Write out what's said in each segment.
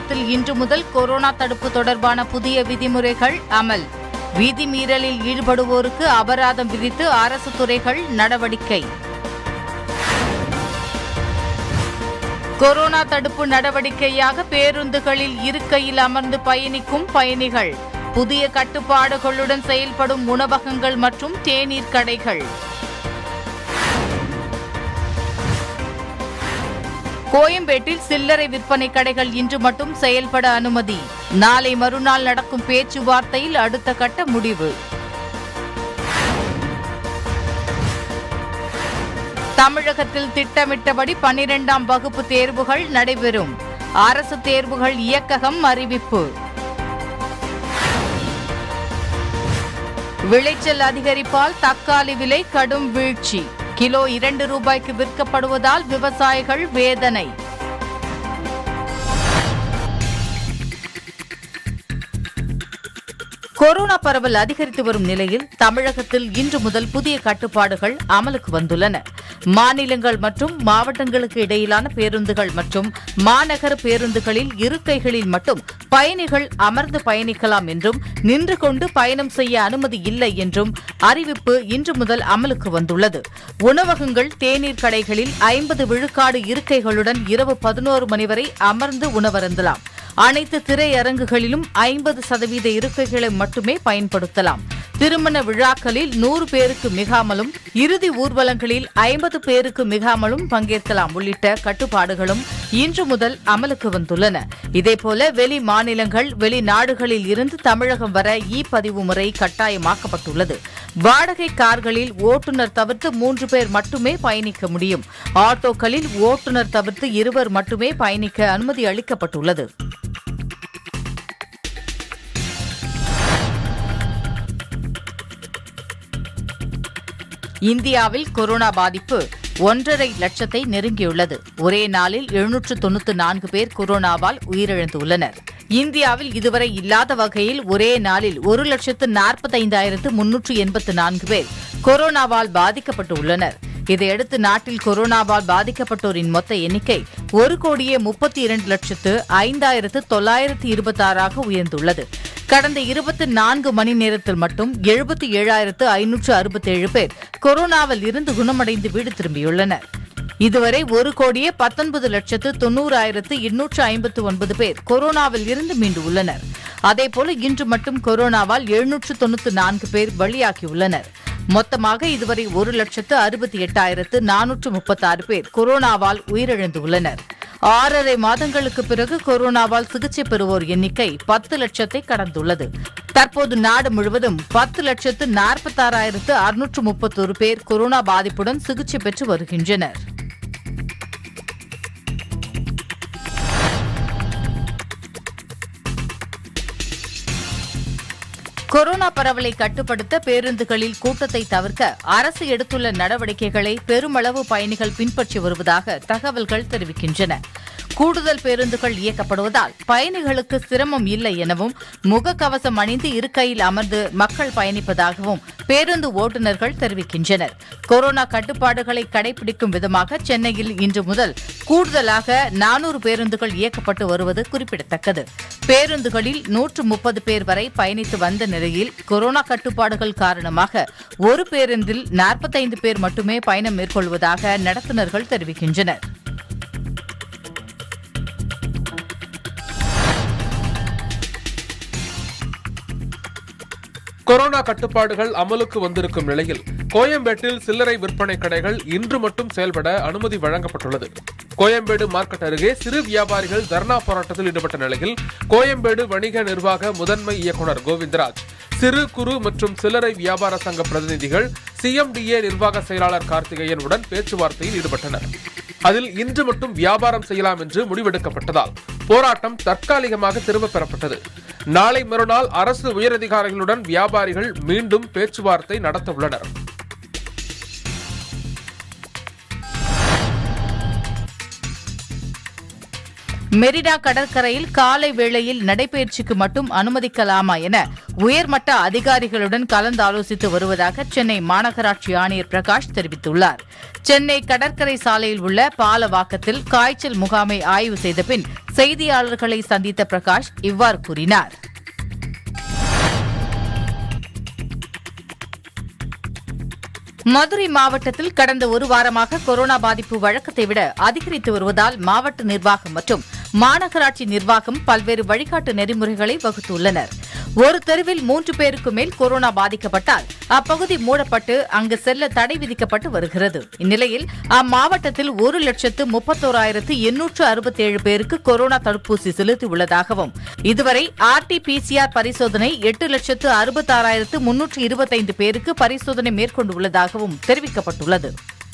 தமிழகத்தில் இன்று முதல் கொரோனா தடுப்பு தொடர்பான புதிய விதிமுறைகள் அமல் விதிமீறலில் ஈடுபடுவோருக்கு அபராதம் விதித்து அரசு துறைகள் நடவடிக்கை கொரோனா தடுப்பு நடவடிக்கையாக பேருந்துகளில் இருக்கையில் அமர்ந்து பயணிக்கும் பயணிகள் புதிய கட்டுப்பாடுகளுடன் செயல்படும் உணவகங்கள் மற்றும் தேநீர் கடைகள் கோயம்பேட்டில் சில்லறை விற்பனை கடைகள் இன்று மட்டும் செயல்பட அனுமதி நாளை மறுநாள் நடக்கும் பேச்சுவார்த்தையில் அடுத்த கட்ட முடிவு தமிழகத்தில் திட்டமிட்டபடி பனிரெண்டாம் வகுப்பு தேர்வுகள் நடைபெறும் அரசு தேர்வுகள் இயக்ககம் அறிவிப்பு விளைச்சல் அதிகரிப்பால் தக்காளி விலை கடும் வீழ்ச்சி கிலோ இரண்டு ரூபாய்க்கு விற்கப்படுவதால் விவசாயிகள் வேதனை கொரோனா பரவல் அதிகரித்து வரும் நிலையில் தமிழகத்தில் இன்று முதல் புதிய கட்டுப்பாடுகள் அமலுக்கு வந்துள்ளன மாநிலங்கள் மற்றும் மாவட்டங்களுக்கு இடையிலான பேருந்துகள் மற்றும் மாநகர பேருந்துகளில் இருக்கைகளில் மட்டும் பயணிகள் அமர்ந்து பயணிக்கலாம் என்றும் நின்று கொண்டு பயணம் செய்ய அனுமதி இல்லை என்றும் அறிவிப்பு இன்று முதல் அமலுக்கு வந்துள்ளது உணவகங்கள் தேநீர் கடைகளில் ஐம்பது விழுக்காடு இருக்கைகளுடன் இரவு பதினோரு மணி வரை அமர்ந்து உணவருந்தலாம் அனைத்து திரையரங்குகளிலும் ஐம்பது சதவீத இருக்கைகளை மட்டுமே பயன்படுத்தலாம் திருமண விழாக்களில் நூறு பேருக்கு மிகாமலும் இறுதி ஊர்வலங்களில் ஐம்பது பேருக்கு மிகாமலும் பங்கேற்கலாம் உள்ளிட்ட கட்டுப்பாடுகளும் இன்று முதல் அமலுக்கு வந்துள்ளன இதேபோல வெளி மாநிலங்கள் வெளிநாடுகளில் இருந்து தமிழகம் வர இ பதிவு முறை கட்டாயமாக்கப்பட்டுள்ளது வாடகை கார்களில் ஓட்டுநர் தவிர்த்து மூன்று பேர் மட்டுமே பயணிக்க முடியும் ஆட்டோக்களில் ஓட்டுநர் தவிர்த்து இருவர் மட்டுமே பயணிக்க அனுமதி அளிக்கப்பட்டுள்ளது இந்தியாவில் கொரோனா பாதிப்பு ஒன்றரை லட்சத்தை நெருங்கியுள்ளது ஒரே நாளில் எழுநூற்று தொண்ணூற்று நான்கு பேர் கொரோனாவால் உயிரிழந்துள்ளனர் இந்தியாவில் இதுவரை இல்லாத வகையில் ஒரே நாளில் ஒரு லட்சத்து நாற்பத்தைந்தாயிரத்து முன்னூற்று எண்பத்து நான்கு பேர் கொரோனாவால் பாதிக்கப்பட்டு உள்ளனர் இதையடுத்து நாட்டில் கொரோனாவால் பாதிக்கப்பட்டோரின் மொத்த எண்ணிக்கை ஒரு கோடியே முப்பத்தி இரண்டு லட்சத்து ஐந்தாயிரத்து தொள்ளாயிரத்து இருபத்தாறாக உயர்ந்துள்ளது கடந்த இருபத்தி நான்கு மணி நேரத்தில் மட்டும் எழுபத்தி ஏழாயிரத்து ஐநூற்று அறுபத்தேழு பேர் கொரோனாவில் இருந்து குணமடைந்து வீடு திரும்பியுள்ளனர் இதுவரை ஒரு கோடியே பத்தொன்பது லட்சத்து தொன்னூறாயிரத்து எண்ணூற்று ஐம்பத்து ஒன்பது பேர் கொரோனாவில் இருந்து மீண்டு உள்ளனர் அதேபோல இன்று மட்டும் கொரோனாவால் எழுநூற்று தொண்ணூற்று நான்கு பேர் பலியாகியுள்ளனர் மொத்தமாக இதுவரை ஒரு லட்சத்து அறுபத்தி எட்டாயிரத்து நானூற்று முப்பத்தாறு பேர் கொரோனாவால் உயிரிழந்துள்ளனர் ஆறரை மாதங்களுக்கு பிறகு கொரோனாவால் சிகிச்சை பெறுவோர் எண்ணிக்கை பத்து லட்சத்தை கடந்துள்ளது தற்போது நாடு முழுவதும் பத்து லட்சத்து நாற்பத்தாறாயிரத்து அறுநூற்று முப்பத்தொரு பேர் கொரோனா பாதிப்புடன் சிகிச்சை பெற்று வருகின்றனர் கொரோனா பரவலை கட்டுப்படுத்த பேருந்துகளில் கூட்டத்தை தவிர்க்க அரசு எடுத்துள்ள நடவடிக்கைகளை பெருமளவு பயணிகள் பின்பற்றி வருவதாக தகவல்கள் தெரிவிக்கின்றன கூடுதல் பேருந்துகள் இயக்கப்படுவதால் பயணிகளுக்கு சிரமம் இல்லை எனவும் முகக்கவசம் அணிந்து இருக்கையில் அமர்ந்து மக்கள் பயணிப்பதாகவும் பேருந்து ஓட்டுநர்கள் தெரிவிக்கின்றனர் கொரோனா கட்டுப்பாடுகளை கடைபிடிக்கும் விதமாக சென்னையில் இன்று முதல் கூடுதலாக நானூறு பேருந்துகள் இயக்கப்பட்டு வருவது குறிப்பிடத்தக்கது பேருந்துகளில் நூற்று முப்பது பேர் வரை பயணித்து வந்த நிலையில் கொரோனா கட்டுப்பாடுகள் காரணமாக ஒரு பேருந்தில் நாற்பத்தைந்து பேர் மட்டுமே பயணம் மேற்கொள்வதாக நடத்துனர்கள் தெரிவிக்கின்றனர் கொரோனா கட்டுப்பாடுகள் அமலுக்கு வந்திருக்கும் நிலையில் கோயம்பேட்டில் சில்லறை விற்பனை கடைகள் இன்று மட்டும் செயல்பட அனுமதி வழங்கப்பட்டுள்ளது கோயம்பேடு மார்க்கெட் அருகே சிறு வியாபாரிகள் தர்ணா போராட்டத்தில் ஈடுபட்ட நிலையில் கோயம்பேடு வணிக நிர்வாக முதன்மை இயக்குனர் கோவிந்தராஜ் சிறு குறு மற்றும் சில்லறை வியாபார சங்க பிரதிநிதிகள் சிஎம்டிஏ நிர்வாக செயலாளர் கார்த்திகேயன் உடன் பேச்சுவார்த்தையில் ஈடுபட்டனர் அதில் இன்று மட்டும் வியாபாரம் செய்யலாம் என்று முடிவெடுக்கப்பட்டதால் போராட்டம் தற்காலிகமாக திரும்பப் பெறப்பட்டது நாளை மறுநாள் அரசு உயரதிகாரிகளுடன் வியாபாரிகள் மீண்டும் பேச்சுவார்த்தை நடத்த உள்ளனர் மெரினா கடற்கரையில் காலை வேளையில் நடைபயிற்சிக்கு மட்டும் அனுமதிக்கலாமா என உயர்மட்ட அதிகாரிகளுடன் கலந்தாலோசித்து வருவதாக சென்னை மாநகராட்சி ஆணையர் பிரகாஷ் தெரிவித்துள்ளார் சென்னை கடற்கரை சாலையில் உள்ள பாலவாக்கத்தில் காய்ச்சல் முகாமை ஆய்வு செய்த பின் செய்தியாளர்களை சந்தித்த பிரகாஷ் இவ்வாறு கூறினார் மதுரை மாவட்டத்தில் கடந்த ஒரு வாரமாக கொரோனா பாதிப்பு வழக்கத்தை விட அதிகரித்து வருவதால் மாவட்ட நிர்வாகம் மற்றும் மாநகராட்சி நிர்வாகம் பல்வேறு வழிகாட்டு நெறிமுறைகளை வகுத்துள்ளனர் ஒரு தெருவில் மூன்று பேருக்கு மேல் கொரோனா பாதிக்கப்பட்டால் அப்பகுதி மூடப்பட்டு அங்கு செல்ல தடை விதிக்கப்பட்டு வருகிறது இந்நிலையில் அம்மாவட்டத்தில் ஒரு லட்சத்து முப்பத்தோராயிரத்து எண்ணூற்று அறுபத்தேழு பேருக்கு கொரோனா தடுப்பூசி செலுத்தியுள்ளதாகவும் இதுவரை ஆர்டி பிசிஆர் பரிசோதனை எட்டு லட்சத்து அறுபத்தாறாயிரத்து முன்னூற்று இருபத்தைந்து பேருக்கு பரிசோதனை மேற்கொண்டுள்ளதாகவும் தெரிவிக்கப்பட்டுள்ளது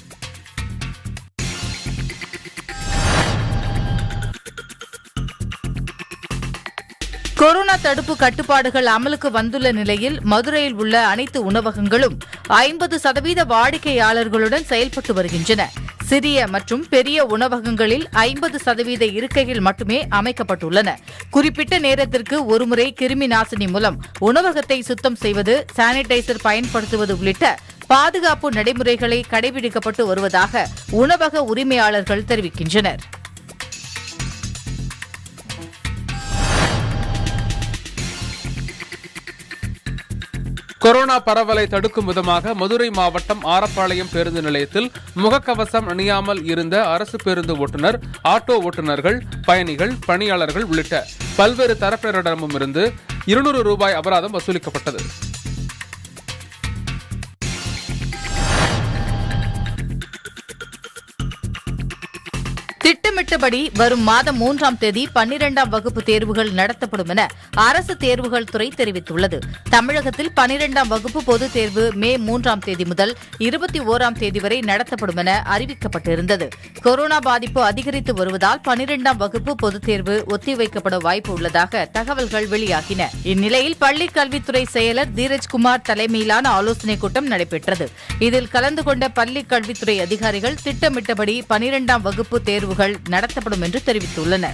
கொரோனா தடுப்பு கட்டுப்பாடுகள் அமலுக்கு வந்துள்ள நிலையில் மதுரையில் உள்ள அனைத்து உணவகங்களும் ஐம்பது சதவீத வாடிக்கையாளர்களுடன் செயல்பட்டு வருகின்றன சிறிய மற்றும் பெரிய உணவகங்களில் ஐம்பது சதவீத இருக்கைகள் மட்டுமே அமைக்கப்பட்டுள்ளன குறிப்பிட்ட நேரத்திற்கு ஒருமுறை கிருமி நாசினி மூலம் உணவகத்தை சுத்தம் செய்வது சானிடைசர் பயன்படுத்துவது உள்ளிட்ட பாதுகாப்பு நடைமுறைகளை கடைபிடிக்கப்பட்டு வருவதாக உணவக உரிமையாளர்கள் தெரிவிக்கின்றனர் கொரோனா பரவலை தடுக்கும் விதமாக மதுரை மாவட்டம் ஆரப்பாளையம் பேருந்து நிலையத்தில் முகக்கவசம் அணியாமல் இருந்த அரசு பேருந்து ஓட்டுநர் ஆட்டோ ஓட்டுநர்கள் பயணிகள் பணியாளர்கள் உள்ளிட்ட பல்வேறு தரப்பினரிடமும் இருந்து இருநூறு ரூபாய் அபராதம் வசூலிக்கப்பட்டது திட்டமிட்டபடி வரும் மாதம் மூன்றாம் தேதி பன்னிரெண்டாம் வகுப்பு தேர்வுகள் நடத்தப்படும் என அரசு தேர்வுகள் துறை தெரிவித்துள்ளது தமிழகத்தில் பன்னிரெண்டாம் வகுப்பு பொதுத் தேர்வு மே மூன்றாம் தேதி முதல் இருபத்தி ஓராம் தேதி வரை நடத்தப்படும் என அறிவிக்கப்பட்டிருந்தது கொரோனா பாதிப்பு அதிகரித்து வருவதால் பன்னிரெண்டாம் வகுப்பு பொதுத் தேர்வு ஒத்திவைக்கப்பட வாய்ப்பு உள்ளதாக தகவல்கள் வெளியாகின இந்நிலையில் பள்ளிக் கல்வித்துறை செயலர் தீரஜ்குமார் தலைமையிலான ஆலோசனைக் கூட்டம் நடைபெற்றது இதில் கலந்து கொண்ட பள்ளிக் கல்வித்துறை அதிகாரிகள் திட்டமிட்டபடி பனிரெண்டாம் வகுப்பு தேர்வுகள் நடத்தப்படும் என்று தெரிவித்துள்ளனர்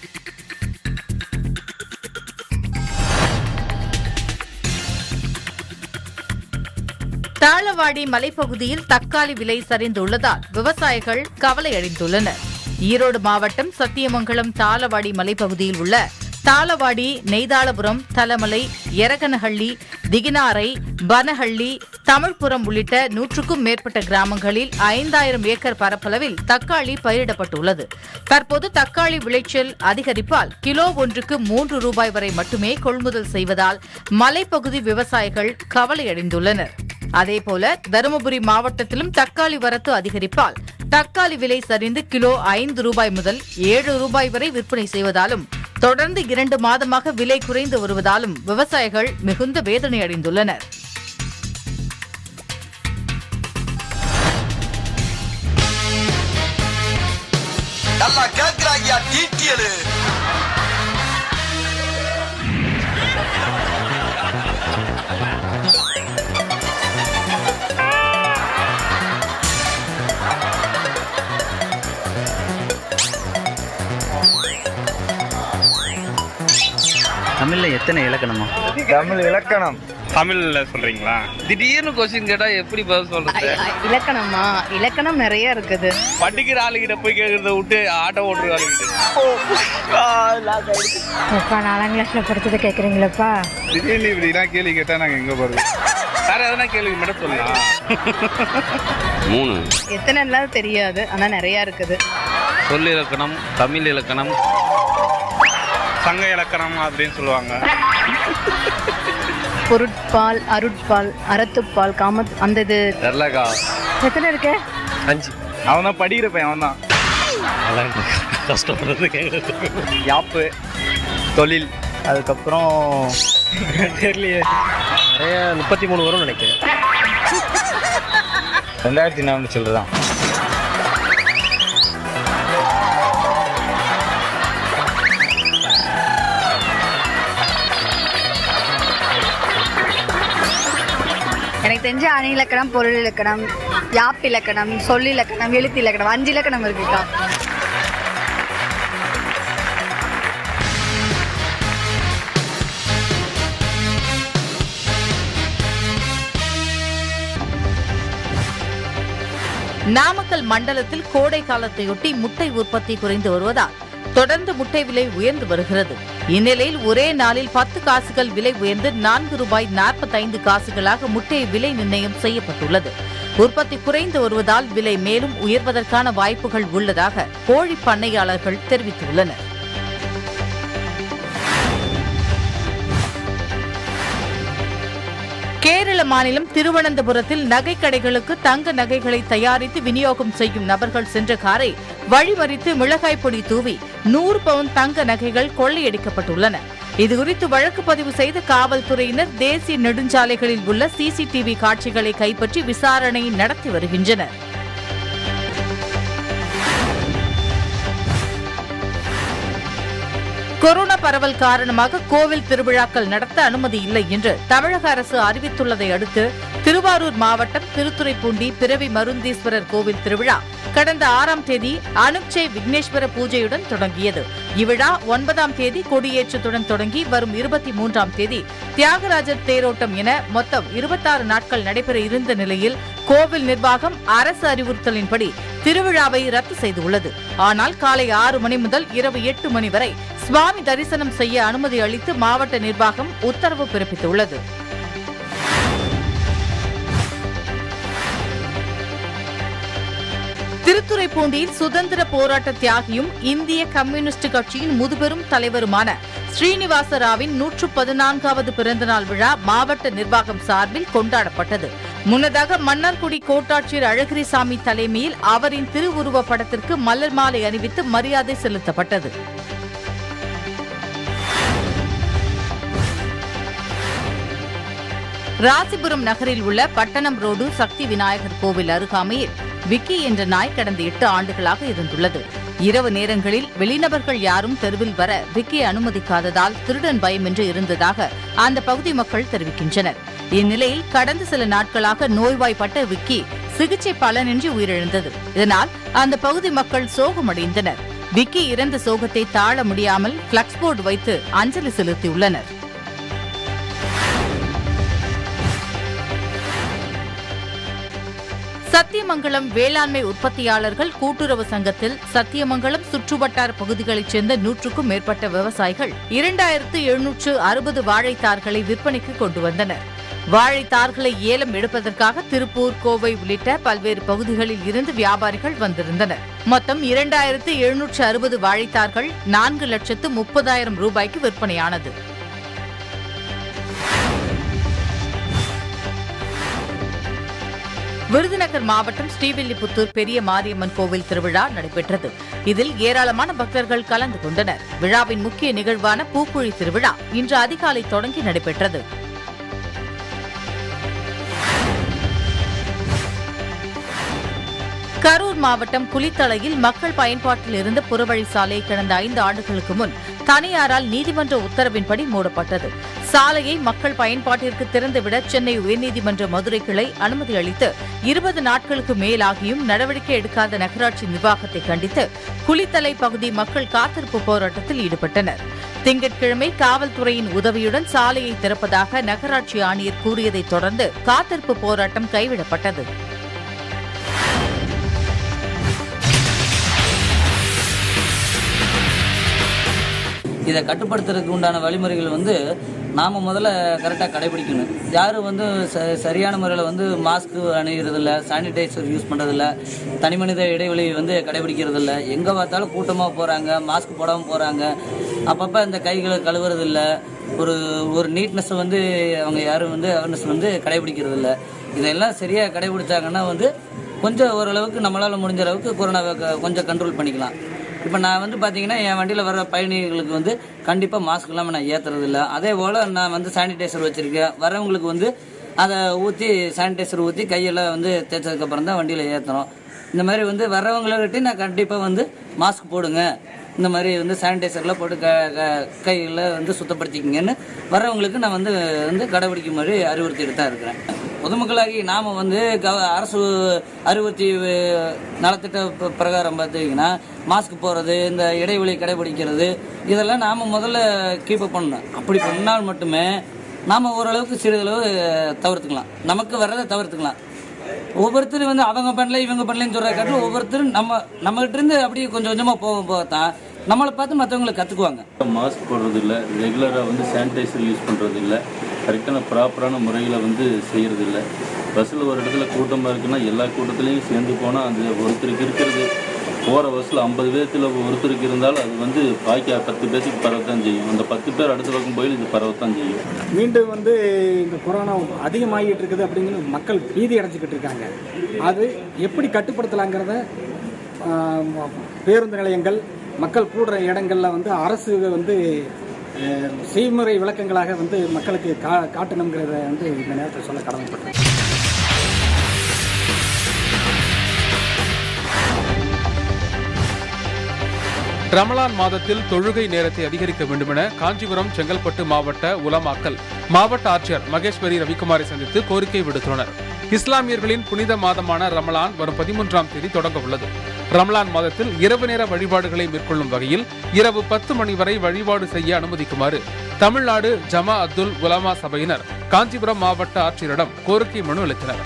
தாளவாடி மலைப்பகுதியில் தக்காளி விலை சரிந்துள்ளதால் விவசாயிகள் கவலையடைந்துள்ளனர் ஈரோடு மாவட்டம் சத்தியமங்கலம் தாளவாடி மலைப்பகுதியில் உள்ள தாளவாடி நெய்தாளபுரம் தலமலை எரகனஹள்ளி திகினாரை பனஹள்ளி தமிழ்புரம் உள்ளிட்ட நூற்றுக்கும் மேற்பட்ட கிராமங்களில் ஐந்தாயிரம் ஏக்கர் பரப்பளவில் தக்காளி பயிரிடப்பட்டுள்ளது தற்போது தக்காளி விளைச்சல் அதிகரிப்பால் கிலோ ஒன்றுக்கு மூன்று ரூபாய் வரை மட்டுமே கொள்முதல் செய்வதால் மலைப்பகுதி விவசாயிகள் கவலையடைந்துள்ளனர் அதேபோல தருமபுரி மாவட்டத்திலும் தக்காளி வரத்து அதிகரிப்பால் தக்காளி விலை சரிந்து கிலோ ஐந்து ரூபாய் முதல் ஏழு ரூபாய் வரை விற்பனை செய்வதாலும் தொடர்ந்து இரண்டு மாதமாக விலை குறைந்து வருவதாலும் விவசாயிகள் மிகுந்த வேதனை அடைந்துள்ளனர் நல்லா கேக்குறாங்கயா டீட்டியலு தமிழ்ல எத்தனை இலக்கணமா தமிழ் இலக்கணம் தமிழ்ல சொல்றீங்களா திடீர்னு கொஸ்டின் கேட்டா எப்படி பதில் சொல்றது இலக்கணமா இலக்கணம் நிறைய இருக்குது படிக்கிற ஆளுகிட்ட போய் கேக்குறத விட்டு ஆட்டோ ஓட்டுற ஆளுகிட்ட அப்பா நாலாம் கிளாஸ்ல படிச்சதை கேக்குறீங்களப்பா திடீர்னு இப்படிலாம் கேள்வி கேட்டா நாங்க எங்க போறது வேற எதனா கேள்வி மட்டும் சொல்லலாம் மூணு எத்தனை இல்லாத தெரியாது ஆனா நிறைய இருக்குது சொல் இலக்கணம் தமிழ் இலக்கணம் சங்க இலக்கணம் அப்படின்னு சொல்லுவாங்க பொருட்பால் அருட்பால் அறத்துப்பால் காமத் அந்த இது தெரியலக்கா எத்தனை இருக்கு அஞ்சு அவன் தான் படிக்கிற பையன் அவன் தான் கஷ்டப்படுறது யாப்பு தொழில் அதுக்கப்புறம் தெரியலையே நிறைய முப்பத்தி மூணு வரும் நினைக்கிறேன் ரெண்டாயிரத்தி நானூறு சொல்லுதான் எனக்கு தெரிஞ்ச அணி இலக்கணம் பொருள் இலக்கணம் யாப் இலக்கணம் சொல் இலக்கணம் எழுத்து இலக்கணம் அஞ்சு இலக்கணம் இருக்குக்கா நாமக்கல் மண்டலத்தில் கோடை காலத்தையொட்டி முட்டை உற்பத்தி குறைந்து வருவதால் தொடர்ந்து முட்டை விலை உயர்ந்து வருகிறது இந்நிலையில் ஒரே நாளில் பத்து காசுகள் விலை உயர்ந்து நான்கு ரூபாய் நாற்பத்தைந்து காசுகளாக முட்டை விலை நிர்ணயம் செய்யப்பட்டுள்ளது உற்பத்தி குறைந்து வருவதால் விலை மேலும் உயர்வதற்கான வாய்ப்புகள் உள்ளதாக கோழி பண்ணையாளர்கள் தெரிவித்துள்ளனர் கேரள மாநிலம் திருவனந்தபுரத்தில் நகைக்கடைகளுக்கு தங்க நகைகளை தயாரித்து விநியோகம் செய்யும் நபர்கள் சென்ற காரை வழிமறித்து மிளகாய் பொடி தூவி நூறு பவுன் தங்க நகைகள் கொள்ளையடிக்கப்பட்டுள்ளன இதுகுறித்து வழக்கு பதிவு செய்த காவல்துறையினர் தேசிய நெடுஞ்சாலைகளில் உள்ள சிசிடிவி காட்சிகளை கைப்பற்றி விசாரணை நடத்தி வருகின்றனர் கொரோனா பரவல் காரணமாக கோவில் திருவிழாக்கள் நடத்த அனுமதி இல்லை என்று தமிழக அரசு அறிவித்துள்ளதை அடுத்து திருவாரூர் மாவட்டம் திருத்துறைப்பூண்டி பிறவி மருந்தீஸ்வரர் கோவில் திருவிழா கடந்த ஆறாம் தேதி அனுப்சே விக்னேஸ்வர பூஜையுடன் தொடங்கியது இவ்விழா ஒன்பதாம் தேதி கொடியேற்றத்துடன் தொடங்கி வரும் இருபத்தி மூன்றாம் தேதி தியாகராஜர் தேரோட்டம் என மொத்தம் இருபத்தாறு நாட்கள் நடைபெற இருந்த நிலையில் கோவில் நிர்வாகம் அரசு அறிவுறுத்தலின்படி திருவிழாவை ரத்து செய்துள்ளது ஆனால் காலை ஆறு மணி முதல் இரவு எட்டு மணி வரை சுவாமி தரிசனம் செய்ய அனுமதி அளித்து மாவட்ட நிர்வாகம் உத்தரவு பிறப்பித்துள்ளது திருத்துறைப்பூண்டியில் சுதந்திர போராட்ட தியாகியும் இந்திய கம்யூனிஸ்ட் கட்சியின் முதுபெரும் தலைவருமான ஸ்ரீனிவாச ராவின் நூற்று பதினான்காவது பிறந்தநாள் விழா மாவட்ட நிர்வாகம் சார்பில் கொண்டாடப்பட்டது முன்னதாக மன்னார்குடி கோட்டாட்சியர் அழகிரிசாமி தலைமையில் அவரின் திருவுருவப் படத்திற்கு மலர் மாலை அணிவித்து மரியாதை செலுத்தப்பட்டது ராசிபுரம் நகரில் உள்ள பட்டணம் ரோடு சக்தி விநாயகர் கோவில் அருகாமையில் விக்கி என்ற நாய் கடந்த எட்டு ஆண்டுகளாக இருந்துள்ளது இரவு நேரங்களில் வெளிநபர்கள் யாரும் தெருவில் வர விக்கி அனுமதிக்காததால் திருடன் பயமின்றி இருந்ததாக அந்த பகுதி மக்கள் தெரிவிக்கின்றனர் இந்நிலையில் கடந்த சில நாட்களாக நோய்வாய்ப்பட்ட விக்கி சிகிச்சை பலனின்றி உயிரிழந்தது இதனால் அந்த பகுதி மக்கள் சோகமடைந்தனர் விக்கி இறந்த சோகத்தை தாழ முடியாமல் பிளக்ஸ் போர்டு வைத்து அஞ்சலி செலுத்தியுள்ளனர் சத்தியமங்கலம் வேளாண்மை உற்பத்தியாளர்கள் கூட்டுறவு சங்கத்தில் சத்தியமங்கலம் சுற்றுவட்டார பகுதிகளைச் சேர்ந்த நூற்றுக்கும் மேற்பட்ட விவசாயிகள் இரண்டாயிரத்து எழுநூற்று அறுபது வாழைத்தார்களை விற்பனைக்கு கொண்டு வந்தனர் வாழைத்தார்களை ஏலம் எடுப்பதற்காக திருப்பூர் கோவை உள்ளிட்ட பல்வேறு பகுதிகளில் இருந்து வியாபாரிகள் வந்திருந்தனர் மொத்தம் இரண்டாயிரத்து எழுநூற்று அறுபது வாழைத்தார்கள் நான்கு லட்சத்து முப்பதாயிரம் ரூபாய்க்கு விற்பனையானது விருதுநகர் மாவட்டம் ஸ்ரீவில்லிபுத்தூர் பெரிய மாரியம்மன் கோவில் திருவிழா நடைபெற்றது இதில் ஏராளமான பக்தர்கள் கலந்து கொண்டனர் விழாவின் முக்கிய நிகழ்வான பூக்குழி திருவிழா இன்று அதிகாலை தொடங்கி நடைபெற்றது கரூர் மாவட்டம் குளித்தலையில் மக்கள் பயன்பாட்டில் இருந்த புறவழி சாலை கடந்த ஐந்து ஆண்டுகளுக்கு முன் தனியாரால் நீதிமன்ற உத்தரவின்படி மூடப்பட்டது சாலையை மக்கள் பயன்பாட்டிற்கு திறந்துவிட சென்னை உயர்நீதிமன்ற மதுரை கிளை அனுமதி அளித்து இருபது நாட்களுக்கு மேலாகியும் நடவடிக்கை எடுக்காத நகராட்சி நிர்வாகத்தை கண்டித்து குளித்தலை பகுதி மக்கள் காத்திருப்பு போராட்டத்தில் ஈடுபட்டனர் திங்கட்கிழமை காவல்துறையின் உதவியுடன் சாலையை திறப்பதாக நகராட்சி ஆணையர் கூறியதைத் தொடர்ந்து காத்திருப்பு போராட்டம் கைவிடப்பட்டது இதை கட்டுப்படுத்துறதுக்கு உண்டான வழிமுறைகள் வந்து நாம் முதல்ல கரெக்டாக கடைபிடிக்கணும் யாரும் வந்து ச சரியான முறையில் வந்து மாஸ்க் அணிகிறதில்ல சானிடைசர் யூஸ் பண்ணுறதில்ல தனி மனித இடைவெளி வந்து கடைபிடிக்கிறதில்ல எங்கே பார்த்தாலும் கூட்டமாக போகிறாங்க மாஸ்க் போடாமல் போகிறாங்க அப்பப்போ இந்த கைகளை கழுவுறதில்ல ஒரு ஒரு நீட்னஸ் வந்து அவங்க யாரும் வந்து அவேர்னஸ் வந்து கடைபிடிக்கிறதில்ல இதெல்லாம் சரியாக கடைபிடிச்சாங்கன்னா வந்து கொஞ்சம் ஓரளவுக்கு நம்மளால் முடிஞ்ச அளவுக்கு கொரோனாவை க- கொஞ்சம் கண்ட்ரோல் பண்ணிக்கலாம் இப்போ நான் வந்து பார்த்தீங்கன்னா என் வண்டியில் வர பயணிகளுக்கு வந்து கண்டிப்பாக மாஸ்க் இல்லாமல் நான் ஏற்றுறது இல்லை அதே போல் நான் வந்து சானிடைசர் வச்சுருக்கேன் வரவங்களுக்கு வந்து அதை ஊற்றி சானிடைசர் ஊற்றி கையெல்லாம் வந்து தேய்ச்சதுக்கப்புறம் தான் வண்டியில் ஏற்றுறோம் இந்த மாதிரி வந்து வர்றவங்கள்கிட்ட நான் கண்டிப்பாக வந்து மாஸ்க் போடுங்க இந்த மாதிரி வந்து சானிடைசர்லாம் போட்டு க க- கைகளை வந்து சுத்தப்படுத்திக்கிங்கன்னு வர்றவங்களுக்கு நான் வந்து வந்து கடைபிடிக்கும் மாதிரி அறிவுறுத்திட்டு தான் இருக்கிறேன் பொதுமக்களாகி நாம் வந்து கவ அரசு அறிவுறுத்தி அஹ், நலத்திட்ட ப- பிரகாரம் பார்த்தீங்கன்னா மாஸ்க் போடுறது இந்த இடைவெளி கடைபிடிக்கிறது இதெல்லாம் நாம் முதல்ல கீப் அப் பண்ணணும் அப்படி பண்ணால் மட்டுமே நாம் ஓரளவுக்கு சிறிதளவு அஹ், தவிர்த்துக்கலாம் நமக்கு வர்றதை தவிர்த்துக்கலாம் ஒவ்வொருத்தரும் வந்து அவங்க பண்ணல இவங்க பண்ணலன்னு சொல்ற காட்டிலும் ஒவ்வொருத்தரும் நம்ம நம்மகிட்ட இருந்து அப்படியே கொஞ்சம் கொஞ்சமா போக போகத்தான் நம்மளை பார்த்து மற்றவங்களை கத்துக்குவாங்க மாஸ்க் போடுறது இல்லை ரெகுலராக வந்து சானிடைசர் யூஸ் பண்ணுறது இல்லை கரெக்டான ப்ராப்பரான முறையில் வந்து செய்கிறது இல்லை பஸ்ஸில் ஒரு இடத்துல கூட்டமாக இருக்குன்னா எல்லா கூட்டத்துலேயும் சேர்ந்து போனால் அந்த ஒருத்தருக்கு இருக்கிறது போகிற பஸ்ஸில் ஐம்பது பேர்த்தில் ஒருத்தருக்கு இருந்தாலும் அது வந்து பாக்கி பத்து பேர்த்துக்கு பரவத்தான் செய்யும் அந்த பத்து பேர் அடுத்த பக்கம் போய் இது பரவத்தான் செய்யும் மீண்டும் வந்து இந்த கொரோனா அதிகமாகிட்டு இருக்குது அப்படிங்கிற மக்கள் பீதி அடைஞ்சிக்கிட்டு இருக்காங்க அது எப்படி கட்டுப்படுத்தலாங்கிறத ஆஹ், பேருந்து நிலையங்கள் மக்கள் கூடுற இடங்களில் வந்து அரசு வந்து ஆஹ், செய்முறை விளக்கங்களாக வந்து மக்களுக்கு கா காட்டணுங்கிறத வந்து இந்த நேரத்தில் சொல்ல கடமைப்பட்டேன் ரமலான் மாதத்தில் தொழுகை நேரத்தை அதிகரிக்க வேண்டுமென காஞ்சிபுரம் செங்கல்பட்டு மாவட்ட உலமாக்கல் மாவட்ட ஆட்சியர் மகேஸ்வரி ரவிக்குமாரை சந்தித்து கோரிக்கை விடுத்துள்ளனர் இஸ்லாமியர்களின் புனித மாதமான ரமலான் வரும் பதிமூன்றாம் தேதி தொடங்க உள்ளது ரமலான் மாதத்தில் இரவு நேர வழிபாடுகளை மேற்கொள்ளும் வகையில் இரவு பத்து மணி வரை வழிபாடு செய்ய அனுமதிக்குமாறு தமிழ்நாடு ஜமா அத்துல் உலமா சபையினர் காஞ்சிபுரம் மாவட்ட ஆட்சியரிடம் கோரிக்கை மனு அளித்தனர்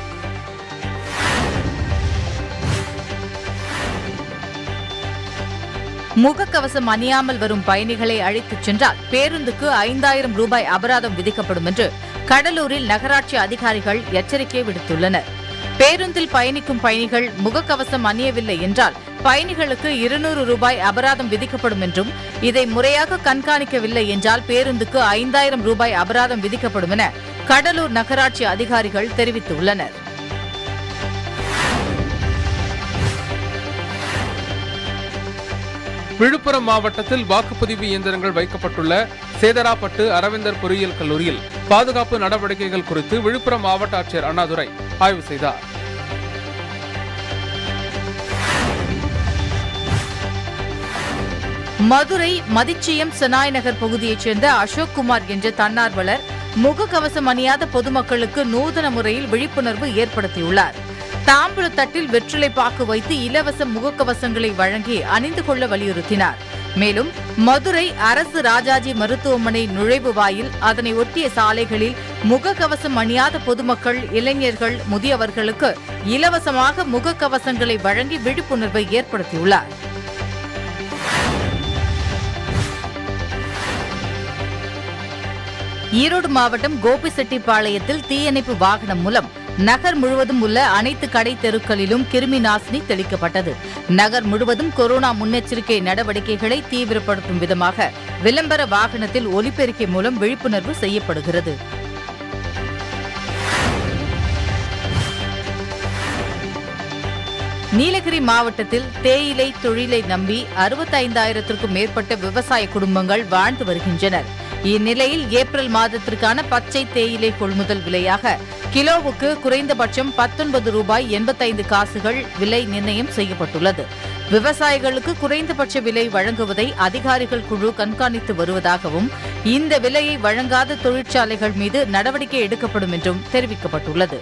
முகக்கவசம் அணியாமல் வரும் பயணிகளை அழைத்துச் சென்றால் பேருந்துக்கு ஐந்தாயிரம் ரூபாய் அபராதம் விதிக்கப்படும் என்று கடலூரில் நகராட்சி அதிகாரிகள் எச்சரிக்கை விடுத்துள்ளனர் பேருந்தில் பயணிக்கும் பயணிகள் முகக்கவசம் அணியவில்லை என்றால் பயணிகளுக்கு இருநூறு ரூபாய் அபராதம் விதிக்கப்படும் என்றும் இதை முறையாக கண்காணிக்கவில்லை என்றால் பேருந்துக்கு ஐந்தாயிரம் ரூபாய் அபராதம் விதிக்கப்படும் என கடலூர் நகராட்சி அதிகாரிகள் தெரிவித்துள்ளனர் விழுப்புரம் மாவட்டத்தில் வாக்குப்பதிவு இயந்திரங்கள் வைக்கப்பட்டுள்ள சேதராப்பட்டு அரவிந்தர் பொறியியல் கல்லூரியில் பாதுகாப்பு நடவடிக்கைகள் குறித்து விழுப்புரம் மாவட்ட ஆட்சியர் அண்ணாதுரை ஆய்வு செய்தார் மதுரை மதிச்சியம் செனாய் நகர் பகுதியைச் சேர்ந்த அசோக் குமார் என்ற தன்னார்வலர் முகக்கவசம் அணியாத பொதுமக்களுக்கு நூதன முறையில் விழிப்புணர்வு ஏற்படுத்தியுள்ளார் தாம்பூல தட்டில் வெற்றிலை பாக்கு வைத்து இலவச முகக்கவசங்களை வழங்கி அணிந்து கொள்ள வலியுறுத்தினார் மேலும் மதுரை அரசு ராஜாஜி மருத்துவமனை நுழைவு வாயில் அதனை ஒட்டிய சாலைகளில் முகக்கவசம் அணியாத பொதுமக்கள் இளைஞர்கள் முதியவர்களுக்கு இலவசமாக முகக்கவசங்களை வழங்கி விழிப்புணர்வை ஏற்படுத்தியுள்ளார் ஈரோடு மாவட்டம் கோபிசெட்டிப்பாளையத்தில் தீயணைப்பு வாகனம் மூலம் நகர் முழுவதும் உள்ள அனைத்து கடை தெருக்களிலும் கிருமி நாசினி தெளிக்கப்பட்டது நகர் முழுவதும் கொரோனா முன்னெச்சரிக்கை நடவடிக்கைகளை தீவிரப்படுத்தும் விதமாக விளம்பர வாகனத்தில் ஒலிபெருக்கி மூலம் விழிப்புணர்வு செய்யப்படுகிறது நீலகிரி மாவட்டத்தில் தேயிலை தொழிலை நம்பி அறுபத்தைந்தாயிரத்திற்கும் மேற்பட்ட விவசாய குடும்பங்கள் வாழ்ந்து வருகின்றனர் இந்நிலையில் ஏப்ரல் மாதத்திற்கான பச்சை தேயிலை கொள்முதல் விலையாக கிலோவுக்கு குறைந்தபட்சம் பத்தொன்பது ரூபாய் எண்பத்தைந்து காசுகள் விலை நிர்ணயம் செய்யப்பட்டுள்ளது விவசாயிகளுக்கு குறைந்தபட்ச விலை வழங்குவதை அதிகாரிகள் குழு கண்காணித்து வருவதாகவும் இந்த விலையை வழங்காத தொழிற்சாலைகள் மீது நடவடிக்கை எடுக்கப்படும் என்றும் தெரிவிக்கப்பட்டுள்ளது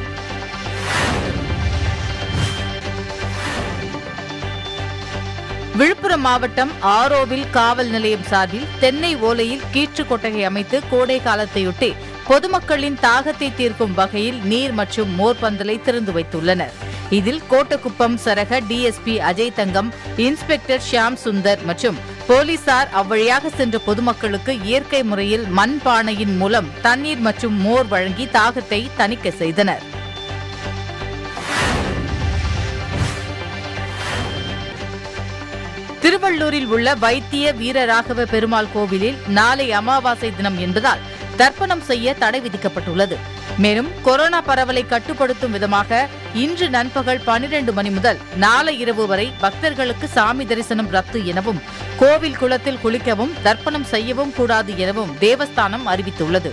விழுப்புரம் மாவட்டம் ஆரோவில் காவல் நிலையம் சார்பில் தென்னை ஓலையில் கீற்று கொட்டகை அமைத்து கோடை காலத்தையொட்டி பொதுமக்களின் தாகத்தை தீர்க்கும் வகையில் நீர் மற்றும் மோர் பந்தலை திறந்து வைத்துள்ளனர் இதில் கோட்டக்குப்பம் சரக டிஎஸ்பி அஜய் தங்கம் இன்ஸ்பெக்டர் ஷியாம் சுந்தர் மற்றும் போலீசார் அவ்வழியாக சென்ற பொதுமக்களுக்கு இயற்கை முறையில் மண் பானையின் மூலம் தண்ணீர் மற்றும் மோர் வழங்கி தாகத்தை தணிக்க செய்தனர் திருவள்ளூரில் உள்ள வைத்திய வீரராகவ பெருமாள் கோவிலில் நாளை அமாவாசை தினம் என்பதால் தர்ப்பணம் செய்ய தடை விதிக்கப்பட்டுள்ளது மேலும் கொரோனா பரவலை கட்டுப்படுத்தும் விதமாக இன்று நண்பகல் பனிரெண்டு மணி முதல் நாளை இரவு வரை பக்தர்களுக்கு சாமி தரிசனம் ரத்து எனவும் கோவில் குளத்தில் குளிக்கவும் தர்ப்பணம் செய்யவும் கூடாது எனவும் தேவஸ்தானம் அறிவித்துள்ளது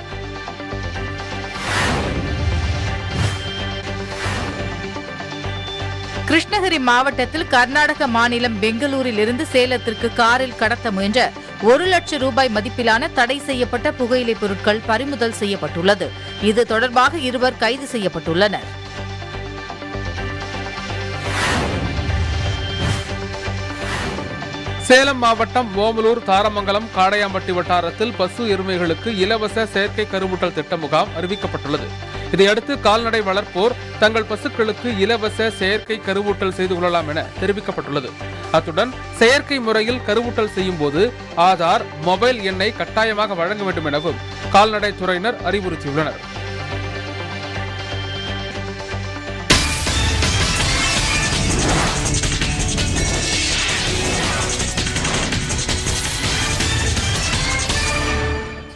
கிருஷ்ணகிரி மாவட்டத்தில் கர்நாடக மாநிலம் பெங்களூரில் இருந்து சேலத்திற்கு காரில் கடத்த முயன்ற ஒரு லட்சம் ரூபாய் மதிப்பிலான தடை செய்யப்பட்ட புகையிலைப் பொருட்கள் பறிமுதல் செய்யப்பட்டுள்ளது இது தொடர்பாக இருவர் கைது செய்யப்பட்டுள்ளனர் சேலம் மாவட்டம் ஓமலூர் தாரமங்கலம் காடையாம்பட்டி வட்டாரத்தில் பசு எருமைகளுக்கு இலவச செயற்கை கருவூட்டல் திட்ட முகாம் அறிவிக்கப்பட்டுள்ளது இதையடுத்து கால்நடை வளர்ப்போர் தங்கள் பசுக்களுக்கு இலவச செயற்கை கருவூட்டல் செய்து கொள்ளலாம் என தெரிவிக்கப்பட்டுள்ளது அத்துடன் செயற்கை முறையில் கருவூட்டல் செய்யும் போது ஆதார் மொபைல் எண்ணை கட்டாயமாக வழங்க வேண்டும் எனவும் கால்நடை துறையினர் அறிவுறுத்தியுள்ளனர்